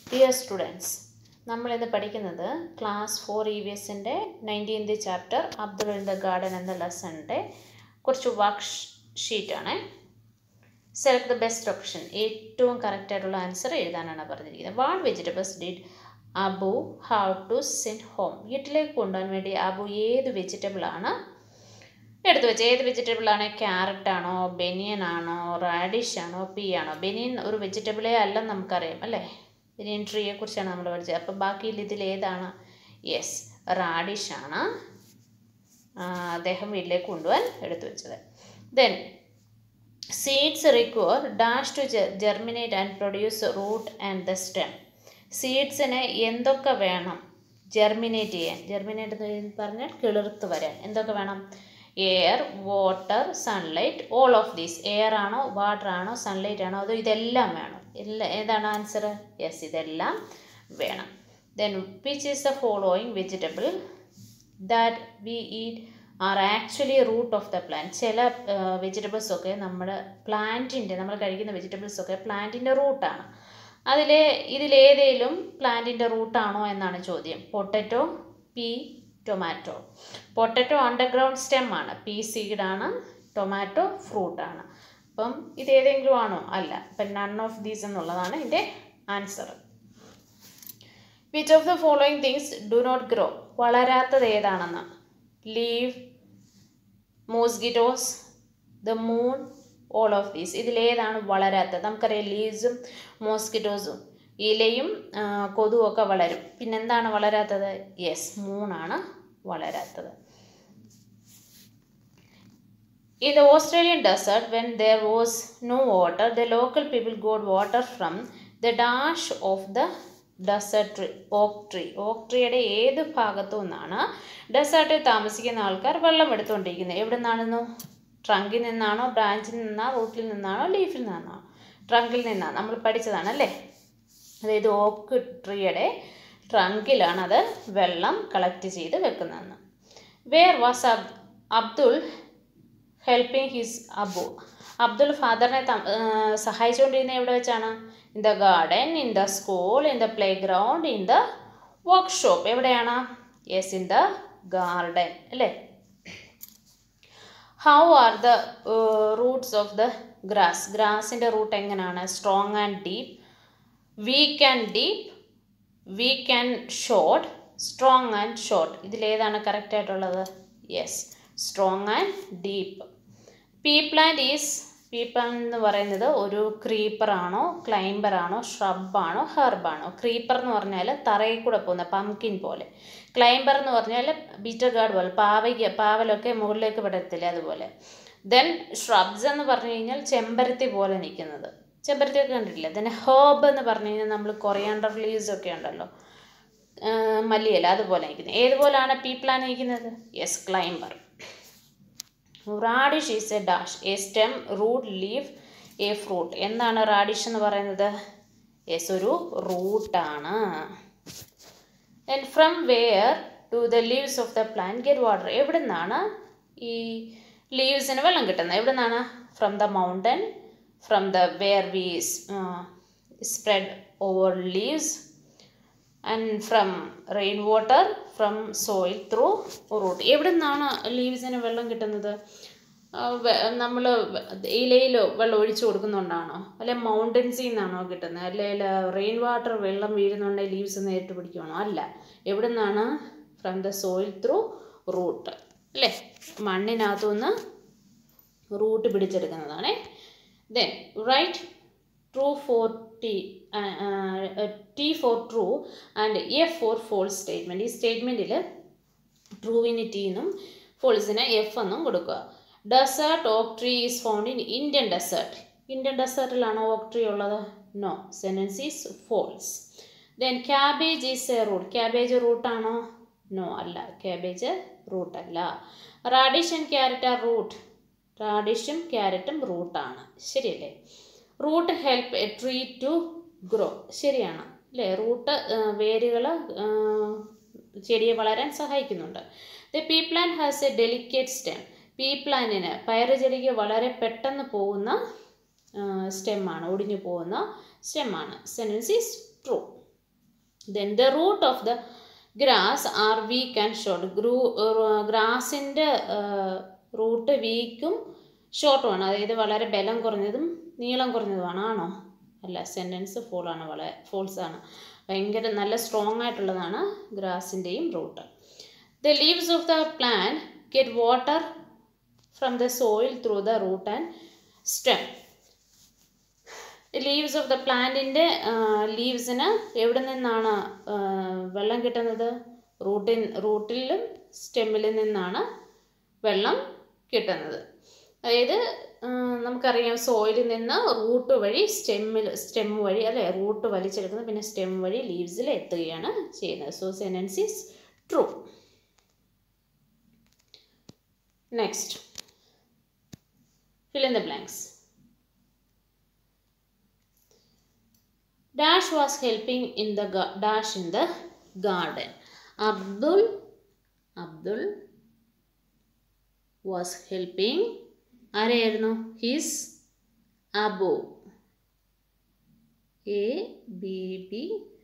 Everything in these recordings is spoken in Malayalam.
ഡിയർ സ്റ്റുഡൻസ് നമ്മളിന്ന് പഠിക്കുന്നത് ക്ലാസ് ഫോർ ഇ വി എസിൻ്റെ nineteenth chapter Abdul in the garden എന്ന ലെസണിൻ്റെ കുറച്ച് വർക്ക് ഷീറ്റാണ് സെലക്ട് ദ ബെസ്റ്റ് ഓപ്ഷൻ ഏറ്റവും കറക്റ്റായിട്ടുള്ള ആൻസർ എഴുതാനാണ് പറഞ്ഞിരിക്കുന്നത് what vegetables did Abu have to send home വീട്ടിലേക്ക് കൊണ്ടുപോകാൻ വേണ്ടി അബു ഏത് വെജിറ്റബിൾ ആണ് എടുത്തു വെച്ച് ഏത് വെജിറ്റബിൾ ആണ് ക്യാരറ്റ് ആണോ ബെനിയൻ ആണോ റാഡിഷ് ആണോ പീ ആണോ ബെനിയൻ ഒരു വെജിറ്റബിളേ അല്ലെന്ന് നമുക്കറിയാം അല്ലേ ബെനിയൻ ട്രീയെ കുറിച്ചാണ് നമ്മൾ പഠിച്ചത് അപ്പോൾ ബാക്കിയിൽ ഇതിൽ ഏതാണ് യെസ് റാഡിഷ് ആണ് അദ്ദേഹം വീട്ടിലേക്ക് കൊണ്ടുപോകാൻ എടുത്തു വെച്ചത് then seeds require dash to germinate and produce root and the stem സീഡ്സിന് എന്തൊക്കെ വേണം ജെർമിനേറ്റ് ചെയ്യാൻ ജെർമിനേറ്റ് എന്ന് പറഞ്ഞാൽ കിളിർത്ത് വരാൻ എന്തൊക്കെ വേണം air water sunlight all of these air ആണോ വാട്ടർ ആണോ സൺലൈറ്റ് ആണോ അതോ ഇതെല്ലാം വേണം എല്ലാ ഏതാണ് ആൻസർ യെസ് ഇതെല്ലാം വേണം then which is the following vegetable that we eat are actually root of the plant ചില വെജിറ്റബിൾസ് ഒക്കെ നമ്മുടെ പ്ലാന്റിൻ്റെ നമ്മൾ കഴിക്കുന്ന വെജിറ്റബിൾസ് ഒക്കെ പ്ലാന്റിൻ്റെ റൂട്ടാണ് അതിൽ ഇതിലേതേലും പ്ലാന്റിൻ്റെ റൂട്ടാണോ എന്നാണ് ചോദ്യം potato pea tomato potato underground stem ആണ് പീ സീഡാണ് ടൊമാറ്റോ ഫ്രൂട്ടാണ് അപ്പം ഇതേതെങ്കിലും ആണോ അല്ല അപ്പം നൺ ഓഫ് ദീസ് എന്നുള്ളതാണ് ഇതിൻ്റെ answer which of the following things do not grow വളരാത്തത് ഏതാണെന്ന് leave mosquitoes the moon all of these ഇതിലേതാണ് വളരാത്തത് നമുക്കറിയാം ലീവ്സും മോസ്കിറ്റോസും ഇലയും കൊതുവൊക്കെ വളരും പിന്നെന്താണ് വളരാത്തത് യെസ് മൂണാണ് വളരാത്തത് In the Australian desert, when there was no water, the local people got water from the dash of the desert tree oak tree oak ട്രീയുടെ ഏത് ഭാഗത്തു നിന്നാണ് ഡെസേർട്ടിൽ താമസിക്കുന്ന ആൾക്കാർ വെള്ളം എടുത്തുകൊണ്ടിരിക്കുന്നത് എവിടെ നിന്നാണെന്നു ട്രങ്കിൽ നിന്നാണോ ബ്രാഞ്ചിൽ നിന്നാണോ റൂട്ടിൽ നിന്നാണോ ലീഫിൽ നിന്നാണോ ട്രങ്കിൽ നിന്നാണ് നമ്മൾ പഠിച്ചതാണ് അല്ലേ അതായത് ഓക്ക് ട്രീയുടെ ട്രങ്കിലാണ് അത് വെള്ളം കളക്ട് ചെയ്ത് വെക്കുന്നതെന്ന് വേർ വാസ് അബ് അബ്ദുൾ ഹെൽപ്പിംഗ് ഹിസ് അബു അബ്ദുൾ ഫാദറിനെ സഹായിച്ചുകൊണ്ടിരുന്നത് എവിടെ വെച്ചാണ് in the garden in the school in the playground in the workshop എവിടെയാണ് യെസ് ഇൻ ദ ഗാർഡൻ അല്ലേ how are the roots of the grass ഗ്രാസിൻ്റെ റൂട്ട് എങ്ങനെയാണ് strong and deep weak and deep weak and short strong and short ഇതിലേതാണ് കറക്റ്റ് ആയിട്ടുള്ളത് yes strong and deep pea plant is pea plant എന്ന് പറയുന്നത് ഒരു ക്രീപ്പറാണോ ക്ലൈംബറാണോ ഷ്രബാണോ ഹെർബാണോ ക്രീപ്പർ എന്ന് പറഞ്ഞാൽ തറയിൽ കൂടെ പോകുന്ന പംകിൻ പോലെ ക്ലൈംബർ എന്ന് പറഞ്ഞാൽ ബീറ്റർ ഗാർഡ് പോലെ പാവയ്ക്ക് പാവലൊക്കെ മുകളിലേക്ക് പടരത്തില്ലേ അതുപോലെ ദെൻ ഷ്രബ്സ് എന്ന് പറഞ്ഞു കഴിഞ്ഞാൽ ചെമ്പരത്തി പോലെ നിൽക്കുന്നത് ചെമ്പരത്തിയൊക്കെ കണ്ടിട്ടില്ല ദെൻ ഹേർബ് എന്ന് പറഞ്ഞു കഴിഞ്ഞാൽ നമ്മൾ കൊറിയാണ്ടർ ലീവ്സ് ഒക്കെ ഉണ്ടല്ലോ മല്ലിയല്ല അതുപോലെ നിൽക്കുന്നത് ഏതുപോലാണ് പീ പ്ലാൻ നിൽക്കുന്നത് yes climber radish is a dash a stem root leaf a fruit എന്താണ് റാഡിഷ് എന്ന് പറയുന്നത് യെസ് ഒരു റൂട്ടാണ് then from where do the leaves of the plant get water എവിടെ നിന്നാണ് ഈ ലീവ്സിന് വെള്ളം കിട്ടുന്നത് എവിടെ നിന്നാണ് from the mountain from the where we spread over leaves and from rain water from soil through root എവിടെ നിന്നാണ് ലീവ്സിന് വെള്ളം കിട്ടുന്നത് നമ്മൾ ഇലയിൽ വെള്ളം ഒഴിച്ചു കൊടുക്കുന്നുണ്ടാണോ അല്ലെ മൗണ്ടൻസിൽ നിന്നാണോ കിട്ടുന്നത് അല്ലെങ്കിൽ റെയിൻ വാട്ടർ വെള്ളം വീഴുന്നുണ്ടെങ്കിൽ ലീവ്സ് നേരിട്ട് പിടിക്കുവാണോ അല്ല എവിടെ നിന്നാണ് from the soil through root അല്ലേ മണ്ണിനകത്തു നിന്ന് റൂട്ട് പിടിച്ചെടുക്കുന്നതാണ് then write true for T T for true and F for false statement ഈ സ്റ്റേറ്റ്മെൻറ്റിൽ ട്രൂവിന് ടി എന്നും ഫോൾസിന് എഫ് എന്നും കൊടുക്കുക desert oak tree is found in Indian desert Indian ഡെസേർട്ടിലാണോ ഓക്ക് ട്രീ ഉള്ളത് no sentence is false then cabbage is a root cabbage റൂട്ടാണോ നോ അല്ല ക്യാബേജ് റൂട്ടല്ല radish and carrot are root റാഡിഷും ക്യാരറ്റും റൂട്ടാണ് ശരിയല്ലേ root help a tree to grow ശരിയാണ് അല്ലേ റൂട്ട് വേരുകൾ ചെടിയെ വളരാൻ സഹായിക്കുന്നുണ്ട് the pea plant has a delicate stem pea പ്ലാന്റിന് പയറ് ചെടിക്ക് വളരെ പെട്ടെന്ന് പോകുന്ന സ്റ്റെമ്മാണ് ഒടിഞ്ഞു പോകുന്ന സ്റ്റെമ്മാണ് sentence is true then the root of the grass are weak and short ഗ്രൂ ഗ്രാസിൻ്റെ റൂട്ട് വീക്കും ഷോർട്ടുമാണ് അതായത് വളരെ ബലം കുറഞ്ഞതും നീളം കുറഞ്ഞതുമാണ് ആണോ അല്ല സെൻറ്റൻസ് ഫോളാണ് വളരെ ഫോൾസ് ആണ് ഭയങ്കര നല്ല സ്ട്രോങ് ആയിട്ടുള്ളതാണ് ഗ്രാസിൻ്റെയും root the leaves of the plant get water from the soil through the root and stem leaves of the പ്ലാന്റിൻ്റെ ലീവ്സിന് എവിടെ നിന്നാണ് വെള്ളം കിട്ടുന്നത് റൂട്ടിൻ റൂട്ടിലും സ്റ്റെമ്മിൽ നിന്നാണ് വെള്ളം കിട്ടുന്നത് അതായത് നമുക്കറിയാം സോയിലിൽ നിന്ന് റൂട്ട് വഴി സ്റ്റെമ്മിൽ സ്റ്റെം വഴി അല്ലേ റൂട്ട് വലിച്ചെടുക്കുന്നത് പിന്നെ സ്റ്റെം വഴി ലീവ്സിൽ എത്തുകയാണ് ചെയ്യുന്നത് so sentence is true next fill in the blanks. Dash was helping in the ga- dash in the garden. Abdul Abdul was helping ആരെയായിരുന്നു his Abu A B B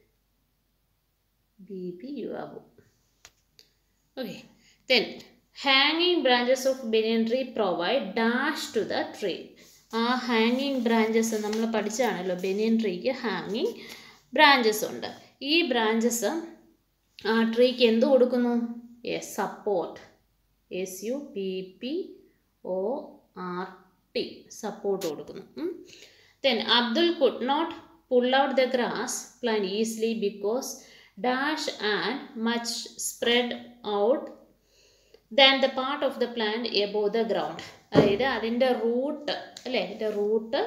B B U Abu okay then ഹാങ്ങിങ് branches of banyan tree provide dash to the tree ആ ഹാങ്ങിങ് ബ്രാഞ്ചസ് നമ്മൾ പഠിച്ചതാണല്ലോ ബനിയൻ ട്രീക്ക് ഹാങ്ങിങ് ബ്രാഞ്ചസ് ഉണ്ട് ഈ ബ്രാഞ്ചസ് ആ ട്രീക്ക് എന്ത് കൊടുക്കുന്നു S support S U P P O R T support കൊടുക്കുന്നു then Abdul could not pull out the grass plant easily because dash and much spread out than the part of the plant above the ground അതായത് അതിൻ്റെ റൂട്ട് അല്ലേ അതിൻ്റെ റൂട്ട്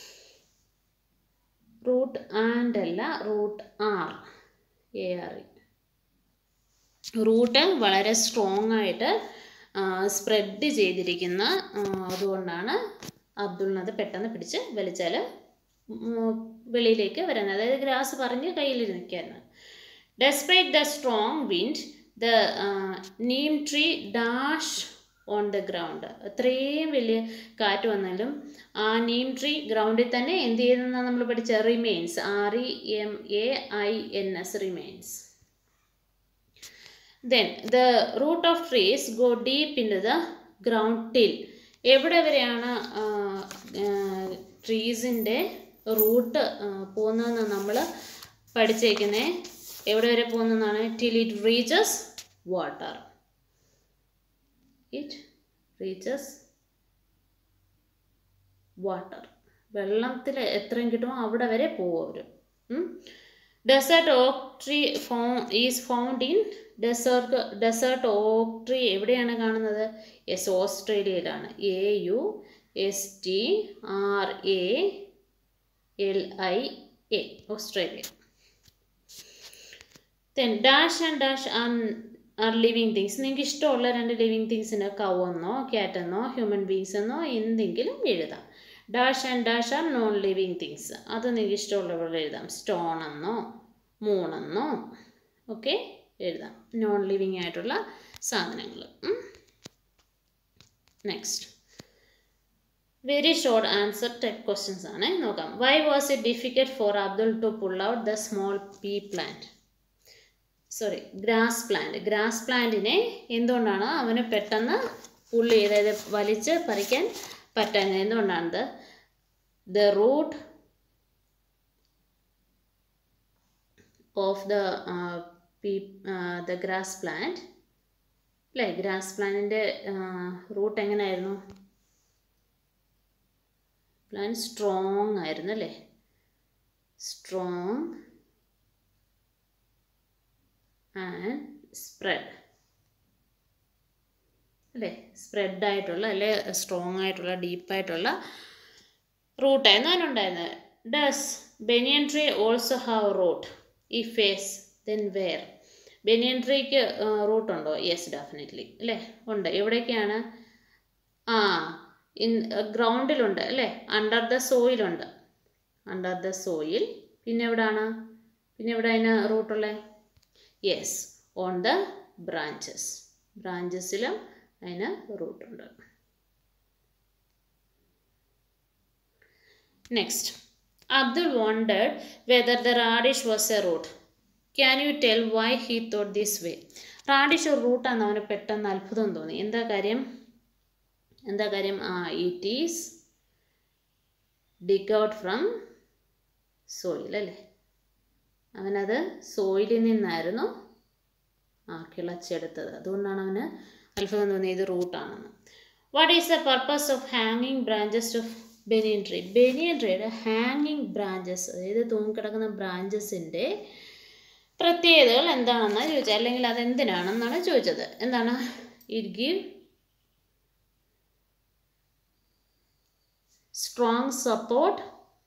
റൂട്ട് ആൻഡ് അല്ല root are a are root വളരെ സ്ട്രോങ് ആയിട്ട് സ്പ്രെഡ് ചെയ്തിരിക്കുന്ന അതുകൊണ്ടാണ് അബ്ദുളിനത് പെട്ടെന്ന് പിടിച്ച് വലിച്ചാൽ വെളിയിലേക്ക് വരുന്നത് അതായത് ഗ്രാസ് പറഞ്ഞ് കയ്യിൽ നിൽക്കായിരുന്നു despite the strong wind the neem tree dash on the ground അത്രയും വലിയ കാറ്റ് വന്നാലും ആ നീം ട്രീ ഗ്രൗണ്ടിൽ തന്നെ എന്ത് ചെയ്യുന്നതാണ് നമ്മൾ പഠിച്ച remains R E M A I N S remains then the root of trees go deep in the ground till എവിടെ വരെയാണ് ട്രീസിൻ്റെ റൂട്ട് പോകുന്നതെന്ന് നമ്മൾ പഠിച്ചേക്കുന്നത് എവിടെ വരെ പോകുന്നതാണ് till it reaches water it reaches water വെള്ളത്തിൽ എത്രയും കിട്ടുമോ അവിടെ വരെ പോകും അവർ desert oak tree for is found in desert desert oak tree എവിടെയാണ് കാണുന്നത് എസ് ഓസ്ട്രേലിയയിലാണ് A U S T R A L I A Australia then dash and dash are are living things നിങ്ങൾക്ക് ഇഷ്ടമുള്ള രണ്ട് ലിവിങ് തിങ്സിന് കൗ എന്നോ ക്യാറ്റ് എന്നോ ഹ്യൂമൻ ബീങ്സ് എന്നോ എന്തെങ്കിലും എഴുതാം dash and dash are non living things അത് നിങ്ങൾക്ക് ഇഷ്ടമുള്ളവർ എഴുതാം സ്റ്റോൺ എന്നോ മൂണെന്നോ ഓക്കെ എഴുതാം നോൺ ലിവിങ് ആയിട്ടുള്ള സാധനങ്ങൾ next very short answer type questions ആണ് നോക്കാം why was it difficult for Abdul to pull out the small pea plant sorry grass plant grass പ്ലാന്റിനെ എന്തുകൊണ്ടാണ് അവന് പെട്ടെന്ന് പുള്ളി അതായത് വലിച്ച് പറിക്കാൻ പറ്റാഞ്ഞത് എന്തുകൊണ്ടാണത് the root of the pea the grass plant അല്ലേ ഗ്രാസ് പ്ലാന്റിൻ്റെ റൂട്ട് എങ്ങനെയായിരുന്നു പ്ലാൻ സ്ട്രോങ് ആയിരുന്നു അല്ലേ സ്ട്രോങ് ആൻഡ് സ്പ്രെഡ് അല്ലേ സ്പ്രെഡ് ആയിട്ടുള്ള അല്ലെ സ്ട്രോങ് ആയിട്ടുള്ള ഡീപ്പായിട്ടുള്ള റൂട്ടായിരുന്നു അതിനുണ്ടായിരുന്നത് does banyan tree also have root ഈ ഫേസ് ദെൻ വെയർ ബെനിയൻ ട്രീക്ക് റൂട്ടുണ്ടോ യെസ് ഡെഫിനറ്റ്ലി അല്ലേ ഉണ്ട് എവിടെയൊക്കെയാണ് ആ ഇൻ ഗ്രൗണ്ടിലുണ്ട് അല്ലേ അണ്ടർ ദ സോയിലുണ്ട് അണ്ടർ ദ സോയിൽ പിന്നെ എവിടാണ് പിന്നെ എവിടെ അതിന് റൂട്ടുള്ളത് യെസ് ഓൺ ദ ബ്രാഞ്ചസ് ബ്രാഞ്ചസിലും അതിന് റൂട്ടുണ്ട് next Abdul wanted whether the radish was a root can you tell why he thought this way radish ഒരു റൂട്ടാന്ന് അവന് പെട്ടെന്ന് അത്ഭുതം തോന്നി എന്താ കാര്യം എന്താ കാര്യം ആ it is dig out from soil അല്ലേ അവനത് സോയിലിൽ നിന്നായിരുന്നു ആ കിളച്ചെടുത്തത് അതുകൊണ്ടാണ് അവന് അത്ഭുതം തോന്നിയത് ഇത് റൂട്ടാണെന്ന് what is the purpose of ഹാങ്ങിങ് branches of banyan tree banyan ട്രീയുടെ ഹാങ്ങിങ് ബ്രാഞ്ചസ് അതായത് തൂങ്ങിക്കിടക്കുന്ന ബ്രാഞ്ചസിൻ്റെ പ്രത്യേകതകൾ എന്താണെന്നാണ് ചോദിച്ചത് അല്ലെങ്കിൽ അത് എന്തിനാണെന്നാണ് ചോദിച്ചത് എന്താണ് it give strong support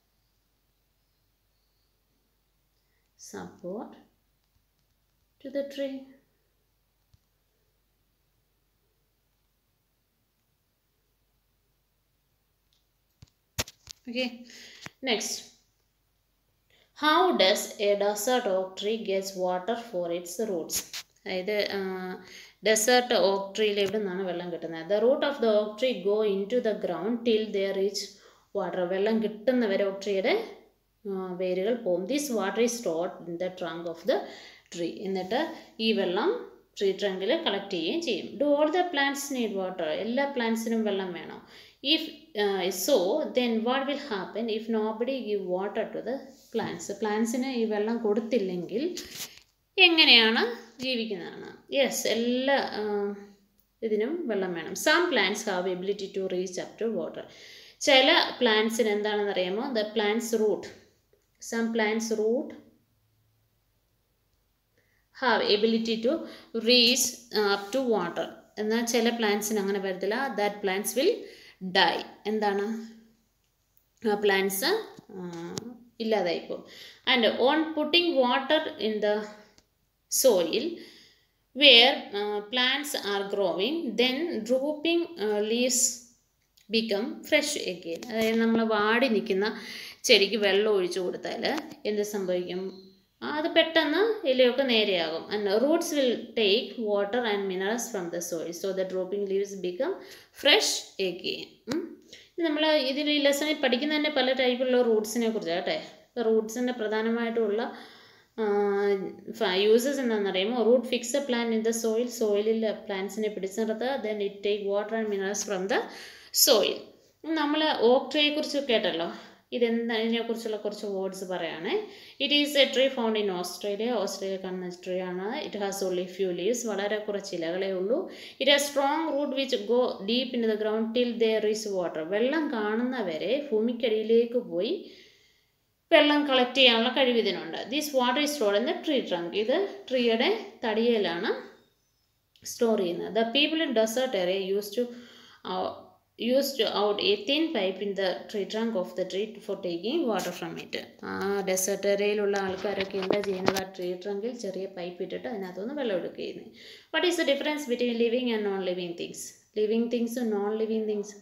support to the tree. Okay, next. How does a desert oak tree gets water for its roots? അതായത് ഡെസേർട്ട് ഓക്ക് ട്രീയിൽ എവിടെ നിന്നാണ് വെള്ളം കിട്ടുന്നത് the root of the oak tree go into the ground till the reach water വെള്ളം കിട്ടുന്നവരെ ഓക്ക് ട്രീയുടെ വേരുകൾ പോകും this water is stored in the trunk of the tree എന്നിട്ട് ഈ വെള്ളം ട്രീ ട്രങ്കിൽ കളക്ട് ചെയ്യുകയും ചെയ്യും do all the plants need water എല്ലാ പ്ലാന്റ്സിനും വെള്ളം വേണം if so then what will happen if nobody give water to the plants പ്ലാന്റ്സിന് ഈ വെള്ളം കൊടുത്തില്ലെങ്കിൽ എങ്ങനെയാണ് ജീവിക്കുന്നതാണ് യെസ് എല്ലാ ഇതിനും വെള്ളം വേണം some plants have ability to reach up to water ചില പ്ലാന്റ്സിന് എന്താണെന്ന് അറിയാമോ the plants root some plants root have ability to reach uh, up to water എന്നാൽ ചില പ്ലാന്റ്സിന് അങ്ങനെ വരത്തില്ല ദാറ്റ് പ്ലാന്റ്സ് വിൽ ഡൈ എന്താണ് ആ പ്ലാന്റ്സ് ഇല്ലാതായിപ്പോവും and on putting water in the soil where plants are growing then drooping leaves become fresh again അതായത് നമ്മൾ വാടി നിൽക്കുന്ന ചെടിക്ക് വെള്ളം ഒഴിച്ചു കൊടുത്താൽ എന്ത് സംഭവിക്കും അത് പെട്ടെന്ന് ഇലയൊക്കെ നേരെയാകും and roots will take water and minerals from the soil so the dropping leaves become fresh again നമ്മൾ ഇതിൽ ഈ ലെസണിൽ പഠിക്കുന്ന തന്നെ പല ടൈപ്പുള്ള റൂട്ട്സിനെ കുറിച്ചാണ് കേട്ടെ റൂട്ട്സിൻ്റെ പ്രധാനമായിട്ടുള്ള യൂസസ് എന്താണെന്നറിയുമോ root fix a plant in the soil സോയിലിൽ പ്ലാന്റ്സിനെ പിടിച്ചു നിർത്തുക then it take water and minerals from the soil നമ്മൾ ഓക്ക് ട്രീയെ കുറിച്ച് കേട്ടല്ലോ ഇതെന്താ ഇതിനെക്കുറിച്ചുള്ള കുറച്ച് വേർഡ്സ് പറയുകയാണേ it is a tree found in Australia Australia കാണുന്ന ട്രീ ആണ് it has only few leaves വളരെ കുറച്ച് ഇലകളേ ഉള്ളൂ it has strong root which go deep in the ground till there is water വെള്ളം കാണുന്നവരെ ഭൂമിക്കടിയിലേക്ക് പോയി വെള്ളം കളക്ട് ചെയ്യാനുള്ള കഴിവ് ഇതിനുണ്ട് this water is stored in the tree trunk ഇത് ട്രീയുടെ തടിയിലാണ് സ്റ്റോർ ചെയ്യുന്നത് the people in desert area use to used out a thin pipe in the tree trunk of the tree for taking water from it ആ ഡെസേർട്ട് ഏരിയയിലുള്ള ആൾക്കാരൊക്കെ എന്താ ചെയ്യുന്നത് ആ ട്രീ ട്രങ്കിൽ ചെറിയ പൈപ്പ് ഇട്ടിട്ട് അതിനകത്തുനിന്ന് വെള്ളം എടുക്കുകയാണ് what is the difference between living and non living things living തിങ്സും നോൺ ലിവിങ് തിങ്സ്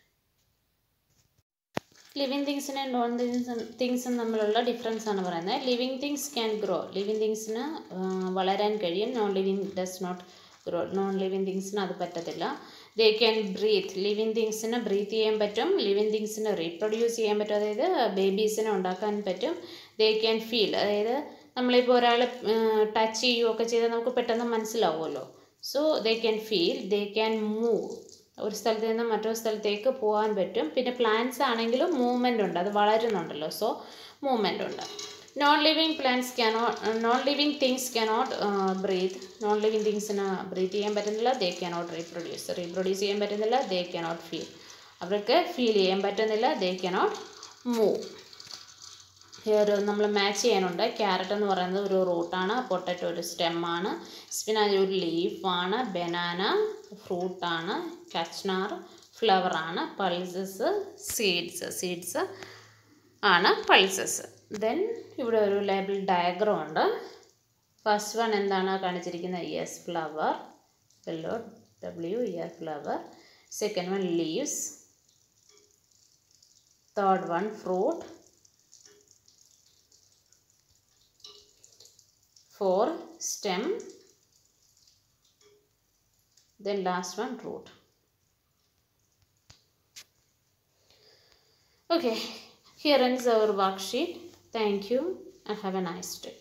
ലിവിങ് തിങ്സിനെ നോൺ തിങ്സും തമ്മിലുള്ള ഡിഫറൻസ് ആണ് പറയുന്നത് living things can grow living തിങ്സിന് വളരാൻ കഴിയും non living does not grow non living തിങ്സിന് അത് പറ്റത്തില്ല ദേ ക്യാൻ ബ്രീത്ത് ലിവിങ് തിങ്സിന് ബ്രീത്ത് ചെയ്യാൻ പറ്റും ലിവിങ് തിങ്സിന് റീപ്രൊഡ്യൂസ് ചെയ്യാൻ പറ്റും അതായത് ബേബീസിനെ ഉണ്ടാക്കാൻ പറ്റും ദേ ക്യാൻ ഫീൽ അതായത് നമ്മളിപ്പോൾ ഒരാൾ ടച്ച് ചെയ്യുകയൊക്കെ ചെയ്താൽ നമുക്ക് പെട്ടെന്ന് മനസ്സിലാവുമല്ലോ so they can feel they can move ഒരു സ്ഥലത്ത് നിന്ന് മറ്റൊരു സ്ഥലത്തേക്ക് പോകാൻ പറ്റും പിന്നെ പ്ലാന്റ്സ് ആണെങ്കിലും മൂവ്മെൻ്റ് ഉണ്ട് അത് വളരുന്നുണ്ടല്ലോ സോ മൂവ്മെൻ്റ് ഉണ്ട് non living plants cannot non living things cannot breath non living തിങ്സിന് ബ്രീത്ത് ചെയ്യാൻ പറ്റുന്നില്ല ദേ ക്യാനോട്ട് റീപ്രൊഡ്യൂസ് റീപ്രൊഡ്യൂസ് ചെയ്യാൻ പറ്റുന്നില്ല ദേ ക്യാനോട്ട് ഫീൽ അവർക്ക് ഫീൽ ചെയ്യാൻ പറ്റുന്നില്ല ദേ ക്യാനോട്ട് മൂവ് ഒരു നമ്മൾ മാച്ച് ചെയ്യാനുണ്ട് ക്യാരറ്റ് എന്ന് പറയുന്നത് ഒരു റൂട്ടാണ് പൊട്ടറ്റോ ഒരു സ്റ്റെമ്മാണ് സ്പിനാച്ച് ഒരു ലീഫാണ് ബനാന ഫ്രൂട്ടാണ് കച്ച്നാർ ഫ്ലവറാണ് പൾസസ് സീഡ്സ് സീഡ്സ് ആണ് പൾസസ് ദെൻ ഇവിടെ ഒരു ലേബിൾ ഡയഗ്രം ഉണ്ട് ഫസ്റ്റ് വൺ എന്താണ് കാണിച്ചിരിക്കുന്നത് yes flower yellow W ear flower second one leaves third one fruit four stem then last one root okay here ends our worksheet thank you and have a nice day